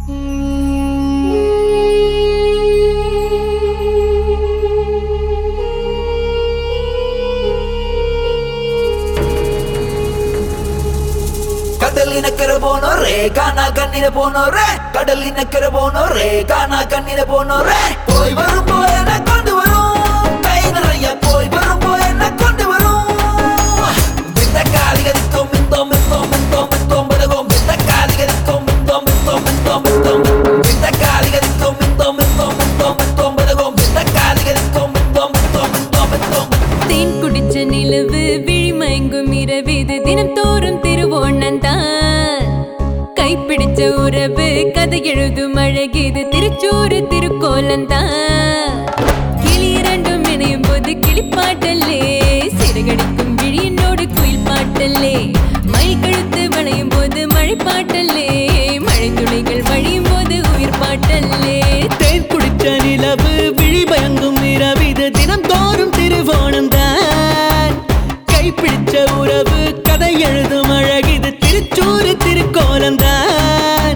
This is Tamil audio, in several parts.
கடலிನಕ್ಕರ போனோரே காணா கண்ணின போனோரே கடலினக்கர போனோரே காணா கண்ணின போனோரே போய் வரும் போய் என்ன கொண்டு வரும் கை நிறைய போய் வரும் போய் என்ன கொண்டு வரும் இந்த காலிகரிக்கும் மிந்தோம் மிந்தோம் மிந்தோம் மிந்தோம் பதகும் இந்த காலிகரிக்கும் மிந்தோம் மிந்தோம் மிந்தோம் மிந்தோம் இந்த காலிகரிக்கும் மிந்தோம் மிந்தோம் மிந்தோம் மிந்தோம் பதகும் இந்த காலிகரிக்கும் மிந்தோம் மிந்தோம் மிந்தோம் மிந்தோம் தேன் குடிச்ச நிலவு விழிமயங்கும் இரவிது தினம் தோறும் திருவோணந்தான் கைப்பிடிச்ச உறவு கதை எழுதும் அழகிது திருச்சூறு திருக்கோலந்தான் கிளி இரண்டும் இணையும் போது கிளிப்பாட்டல்லே சிறகடிக்கும் விழியினோடு குயில் பாட்டல்லே மயில் கழுத்து வளையும் போது மழை பாட்டல்லே மழை துளிகள் வழியும் போது உயிர் பாட்டல்லே தேன் குடிச்ச நிலவு விழி பயங்கும் இரவிது தினம் தோறும் திருவோணம் தான் கைப்பிடிச்ச உறவு கதை எழுதும் அழகிது திருச்சூறு திருக்கோலம் தான்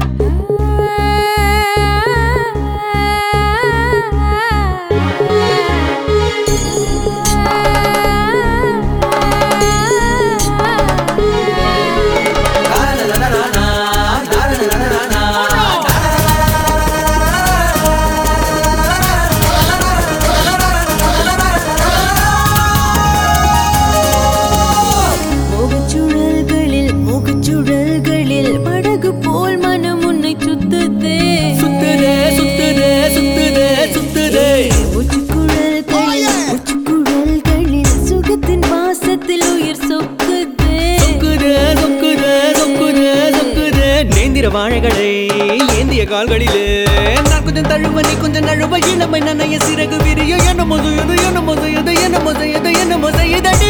முகச்சுழல்களில் முகச்சுழல்களில் படகு போல் மனம் உன்னை சுத்துதே சுத்துதே சுத்துதே சுத்துதே சுத்துதே உச்சிக்குழல்களில் உச்சிக்குழல்களில் சுகத்தின் வாசத்தில் உயிர் சொக்குதே சொக்குதே சொக்குதே சொக்குதே சொக்குதே நேந்திர வாழைகளை ஏந்திய கால்களிலே நான் கொஞ்சம் தழுவ நீ கொஞ்சம் நழுவ இளமை நனைய சிறகு விரிய என்ன மொதையது என்ன மொதையது என்ன மொதையது என்ன மொதையதடி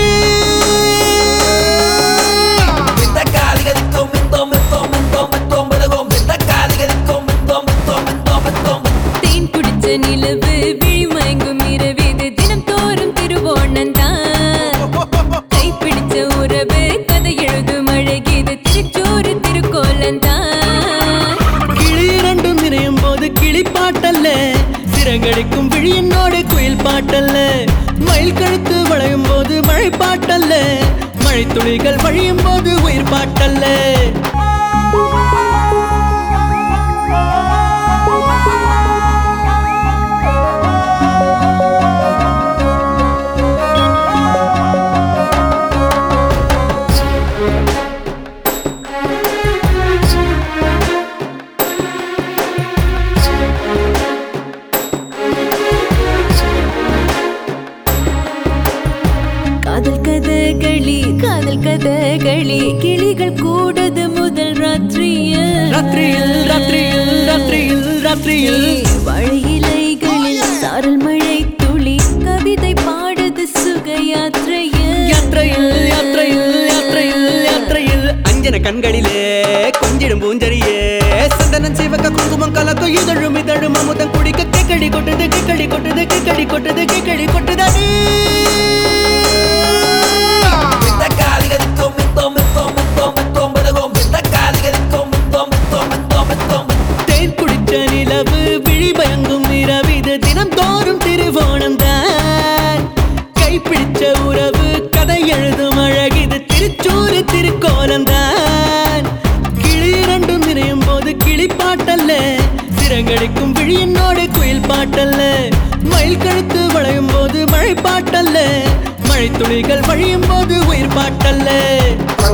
இந்த காலிகரிக்கும் மிந்தோம் மிந்தோம் மிந்தோம் மிந்தோம் பதகும் இந்த காலிகரிக்கும் மிந்தோம் மிந்தோம் மிந்தோம் மிந்தோம் தேன் குடிச்ச நிலவு விழிமயங்கும் இரவிது தினம் தோறும் திருவோணந்தான் கைப்பிடிச்ச உறவு கதை எழுதும் அழகிது திருச்சூறு திருக்கோலந்தான் கிளி இரண்டும் நிறையும் போது கிளி பாட்டல்ல சிறகடிக்கும் விழியினோடு குயில் பாட்டல்ல மயில் கழுத்து வளையும் போது மழை பாட்டல்ல மழை துளிகள் வழியும் போது உயிர் பாட்டல்ல காதல் கதகளி காதல் கதகளி கிளிகள் கூடது முதல் ராத்திரியில் ராத்திரியில் ராத்திரியில் ராத்திரியில் ராத்திரியில் வாழை இலைகளில் சாரல் மழை துளி கவிதை பாடுது சுக யாத்திரையில் யாத்திரையில் யாத்திரையில் யாத்திரையில் யாத்திரையில் அஞ்சன கண்களிலே கொஞ்சிடும் பூஞ்சரியே சந்தனம் சிவக்க குங்குமம் கலக்கும் இதழும் இதழும் அமுதம் குடிக்க கேக்கடி கொட்டுது கேக்கடி கொட்டுது கேக்கடி கொட்டுது கேக்கடி கொட்டுதடி இந்த காலிகரிக்கும் மிந்தோம் மிந்தோம் மிந்தோம் மிந்தோம் பதகும் இந்த காலிகரிக்கும் மிந்தோம் மிந்தோம் மிந்தோம் மிந்தோம் தேன் குடிச்ச நிலவு விழி பயங்கும் இரவிது தினம் தோறும் திருவோணம் தான் கைப்பிடிச்ச உறவு கதை எழுதும் அழகிது திருச்சூறு திருக்கோலம் தான் கிளி இரண்டும் நிறையும் போது கிளி பாட்டல்ல சிறகடிக்கும் விழியினோடு குயில் பாட்டல்ல மயில் கழுத்து வளையும் போது மழை பாட்டல்ல மழை துளிகள் வழியும் போது உயிர் பாட்டல்ல